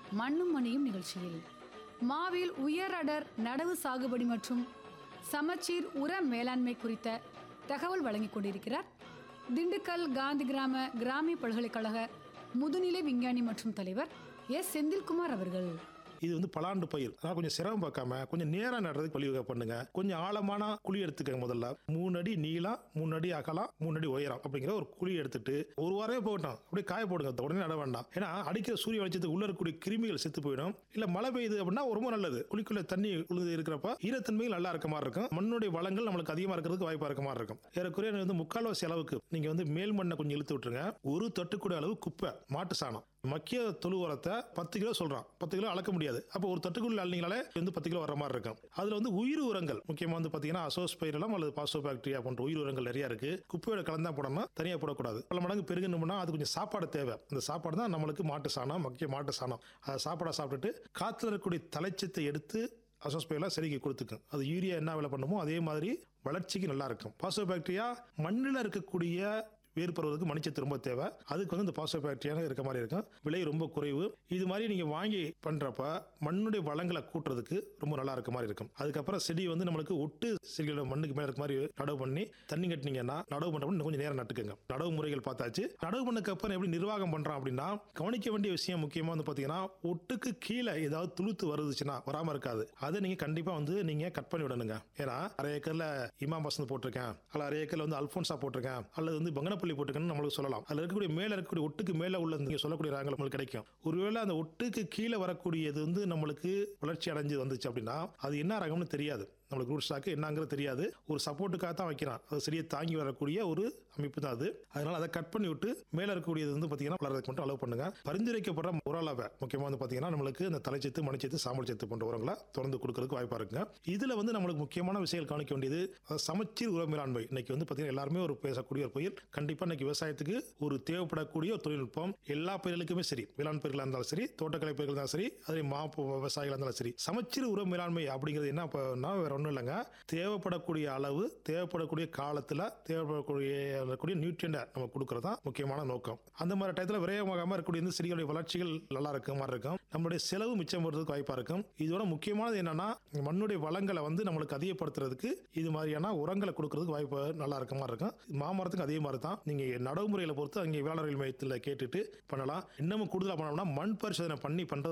மண்ணும் மணியும் நிகழ்ச்சியில் மாவில் உயர் அடர் நடவு சாகுபடி மற்றும் சமச்சீர் உர மேலாண்மை குறித்த தகவல் வழங்கிக் கொண்டிருக்கிறார் திண்டுக்கல் காந்தி கிராம கிராமிய பல்கலைக்கழக முதுநிலை விஞ்ஞானி மற்றும் தலைவர் எஸ் செந்தில்குமார் அவர்கள் இது வந்து பலாண்டு பயிர் அதனால கொஞ்சம் சிரமம் பார்க்காம கொஞ்சம் நேரம் நடுறதுக்கு வழிவகை பண்ணுங்க கொஞ்சம் ஆழமான குழி எடுத்துக்கங்க முதல்ல மூணு அடி நீளம் மூணு அடி அகலம் மூணு அடி உயரம் அப்படிங்கிற ஒரு குழி எடுத்துட்டு ஒரு வாரமே போகட்டும் அப்படியே காய போடுங்க உடனே நட வேண்டாம் ஏன்னா அடிக்கிற சூரிய வெளிச்சத்துக்கு உள்ள இருக்கக்கூடிய கிருமிகள் செத்து போயிடும் இல்ல மழை பெய்யுது அப்படின்னா ரொம்ப நல்லது குழிக்குள்ள தண்ணி உழுது இருக்கிறப்ப ஈரத்தன்மைகள் நல்லா இருக்க மாதிரி இருக்கும் மண்ணுடைய வளங்கள் நம்மளுக்கு அதிகமா இருக்கிறதுக்கு வாய்ப்பா இருக்க மாதிரி இருக்கும் ஏறக்குறைய வந்து முக்கால்வாசி அளவுக்கு நீங்க வந்து மேல் மண்ணை கொஞ்சம் இழுத்து விட்டுருங்க ஒரு தொட்டுக்கூட அளவு குப்பை மாட்டு சாணம் மக்கிய தொழு உரத்தை பத்து கிலோ சொல்றான் பத்து கிலோ அளக்க முடியாது அப்போ ஒரு தட்டுக்குள்ள அள்ளிங்களாலே வந்து பத்து கிலோ வர மாதிரி இருக்கும் அதுல வந்து உயிர் உரங்கள் முக்கியமா வந்து பாத்தீங்கன்னா அசோஸ்பைரலம் அல்லது பாசோ பாக்டீரியா போன்ற உயிர் உரங்கள் நிறைய இருக்கு குப்பையோட கலந்தா போடணும் தனியா போடக்கூடாது பல மடங்கு பெருகணும்னா அது கொஞ்சம் சாப்பாடு தேவை அந்த சாப்பாடு தான் நம்மளுக்கு மாட்டு சாணம் மக்கிய மாட்டு சாணம் அதை சாப்பாடை சாப்பிட்டுட்டு காத்துல இருக்கக்கூடிய தலைச்சத்தை எடுத்து அசோஸ்பைலாம் செடிக்கு கொடுத்துக்கும் அது யூரியா என்ன வேலை பண்ணுமோ அதே மாதிரி வளர்ச்சிக்கு நல்லா இருக்கும் பாசோ பாக்டீரியா மண்ணில் இருக்கக்கூடிய வேர் பருவதுக்கு மணிச்சத்து ரொம்ப தேவை அதுக்கு வந்து இந்த பாசோ பாக்டீரியா இருக்க மாதிரி இருக்கும் விலை ரொம்ப குறைவு இது மாதிரி நீங்க வாங்கி பண்றப்ப மண்ணுடைய வளங்களை கூட்டுறதுக்கு ரொம்ப நல்லா இருக்க மாதிரி இருக்கும் அதுக்கப்புறம் செடி வந்து நம்மளுக்கு ஒட்டு செடிகளோட மண்ணுக்கு மேல இருக்க மாதிரி நடவு பண்ணி தண்ணி கட்டினீங்கன்னா நடவு பண்றப்ப இன்னும் கொஞ்சம் நேரம் நட்டுக்குங்க நடவு முறைகள் பார்த்தாச்சு நடவு பண்ணக்கு அப்புறம் எப்படி நிர்வாகம் பண்றோம் அப்படின்னா கவனிக்க வேண்டிய விஷயம் முக்கியமா வந்து பாத்தீங்கன்னா ஒட்டுக்கு கீழே ஏதாவது துளுத்து வருதுச்சுன்னா வராம இருக்காது அதை நீங்க கண்டிப்பா வந்து நீங்க கட் பண்ணி விடணுங்க ஏன்னா அரை ஏக்கர்ல இமாம் பசந்த் போட்டிருக்கேன் அல்ல அரை ஏக்கர்ல வந்து அல்போன்சா போட்டிருக்கேன் அல்லது வந்து பங்கனப்பள்ளி போட்டிருக்கேன்னு நம்மளுக்கு சொல்லலாம் அதுல இருக்கக்கூடிய மேல இருக்கக்கூடிய ஒட்டுக்கு மேல உள்ள நீங்க சொல்லக்கூடிய ரகங்கள் நம்மளுக்கு கிடைக்கும் ஒருவேளை அந்த ஒட்டுக்கு கீழே வரக்கூடியது வந்து நம்மளுக்கு வளர்ச்சி அடைஞ்சு வந்துச்சு அப்படின்னா அது என்ன ரகம்னு தெரியாது நம்மளுக்கு ரூட் ஸ்டாக்கு என்னங்கிறது தெரியாது ஒரு சப்போர்ட்டுக்காக தான் வைக்கிறான் அது சரியை தாங்கி வரக்கூடிய ஒரு அமைப்பு தான் அது அதனால அதை கட் பண்ணி விட்டு மேல இருக்கக்கூடியது வந்து பாத்தீங்கன்னா வளர்றதுக்கு மட்டும் அளவு பண்ணுங்க பரிந்துரைக்கப்படுற உர அளவை முக்கியமா வந்து பாத்தீங்கன்னா நம்மளுக்கு இந்த தலைச்சத்து மணிச்சத்து சாம்பல் சத்து போன்ற உரங்களை தொடர்ந்து கொடுக்கறதுக்கு வாய்ப்பா இருக்குங்க இதுல வந்து நம்மளுக்கு முக்கியமான விஷயங்கள் கவனிக்க வேண்டியது அதாவது சமச்சீர் உர மேலாண்மை இன்னைக்கு வந்து பாத்தீங்கன்னா எல்லாருமே ஒரு பேசக்கூடிய ஒரு பயிர் கண்டிப்பா இன்னைக்கு விவசாயத்துக்கு ஒரு தேவைப்படக்கூடிய ஒரு தொழில்நுட்பம் எல்லா பயிர்களுக்குமே சரி வேளாண் பயிர்களாக இருந்தாலும் சரி தோட்டக்கலை பயிர்கள் இருந்தாலும் சரி அதே மா விவசாயிகளாக இருந்தாலும் சரி சமச்சீர் உர மேலாண்மை அப்படிங்கிறது என்ன அப்படின்னா வேற ஒன்றும் இல்லைங்க தேவைப்படக்கூடிய அளவு தேவைப்படக்கூடிய காலத்தில் தேவைப்படக்கூடிய கூடிய நியூட்ரியண்டை நம்ம கொடுக்கறது தான் முக்கியமான நோக்கம் அந்த மாதிரி டயத்தில் விரயமாகாமல் இருக்கக்கூடிய இந்த செடிகளுடைய வளர்ச்சிகள் நல்லா இருக்க மாதிரி இருக்கும் நம்மளுடைய செலவு மிச்சம் போடுறதுக்கு வாய்ப்பாக இருக்கும் இதோட முக்கியமானது என்னன்னா மண்ணுடைய வளங்களை வந்து நம்மளுக்கு அதிகப்படுத்துறதுக்கு இது மாதிரியான உரங்களை கொடுக்கறதுக்கு வாய்ப்பு நல்லா இருக்க மாதிரி இருக்கும் மாமரத்துக்கு அதே மாதிரி தான் நீங்க நடைமுறையில பொறுத்து அங்கே வேளாண் மையத்தில் கேட்டுட்டு பண்ணலாம் இன்னமும் கூடுதலாக பண்ணோம்னா மண் பரிசோதனை பண்ணி பண்றது